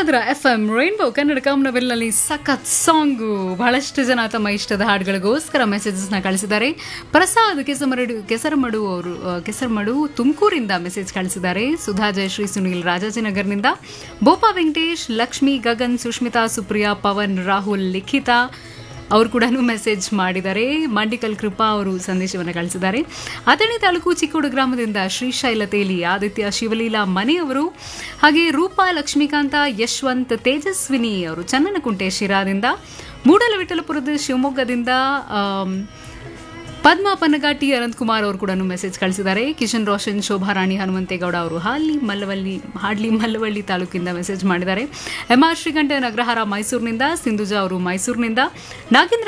ಇದ್ರ F M Rainbow Kannada ಕಾಮನವೆಲ್ಲಲ್ಲಿ ಸಖತ್ ಸಾಂಗು ಬಹಳಷ್ಟು ಜನ ತಮ್ಮ ಇಷ್ಟದ ಹಾಡುಗಳಿಗೋಸ್ಕರ ಮೆಸೇಜಸ್ ನ ಕಳಿಸಿದ್ದಾರೆ ಪ್ರಸಾದ್ ಕೆಸಮರಡು ಕೆಸರಮಡು ಅವರು ಆ, ಕೆಸರಮಡು ತುಮಕೂರಿಂದ ಮೆಸೇಜ್ ಕಳಿಸಿದ್ದಾರೆ ಸುಧಾ ಜಯಶ್ರೀ ಸುನೀಲ್ ರಾಜಾಜಿನಗರ್ನಿಂದ ಬೋಪಾ ವೆಂಕಟೇಶ್ ಲಕ್ಷ್ಮಿ ಗಗನ್ ಸುಷ್ಮಿತಾ ಸುಪ್ರಿಯಾ ಪವನ್ ರಾಹುಲ್ ಲಿಖಿತಾ ಅವರು ಕೂಡ ಮೆಸೇಜ್ ಮಾಡಿದ್ದಾರೆ ಮಂಡಿಕಲ್ ಕೃಪಾ ಅವರು ಸಂದೇಶವನ್ನು ಕಳಿಸಿದ್ದಾರೆ ಅಥಣಿ ತಾಲೂಕು ಚಿಕ್ಕೋಡು ಗ್ರಾಮದಿಂದ ಶ್ರೀಶೈಲ ತೇಲಿ ಆದಿತ್ಯ ಶಿವಲೀಲಾ ಮನೆಯವರು ಹಾಗೆ ರೂಪಾ ಲಕ್ಷ್ಮೀಕಾಂತ ಯಶವಂತ್ ತೇಜಸ್ವಿನಿ ಅವರು ಚನ್ನನಕುಂಟೆ ಶಿರಾದಿಂದ ಮೂಡಲವಿಠಲಪುರದ ಶಿವಮೊಗ್ಗದಿಂದ ಆಮ್, ಪದ್ಮಾ ಪನ್ನಗಾಟಿ ಅನಂತ್ ಕುಮಾರ್ ಅವರು ಕೂಡ ಮೆಸೇಜ್ ಕಳಿಸಿದ್ದಾರೆ ಕಿಶನ್ ರೋಷನ್ ಶೋಭಾರಾಣಿ ಹನುಮಂತೇಗೌಡ ಅವರು ಹಾಲಿ ಮಲ್ಲವಳ್ಳಿ ಹಾಡ್ಲಿ ಮಲ್ಲವಳ್ಳಿ ತಾಲೂಕಿಂದ ಮೆಸೇಜ್ ಮಾಡಿದ್ದಾರೆ ಎಂ ಆರ್ ಶ್ರೀಕಂಠ ನಗರಹಾರ ಮೈಸೂರಿನಿಂದ ಸಿಂಧುಜಾ ಅವರು ಮೈಸೂರಿನಿಂದ ನಾಗೇಂದ್ರ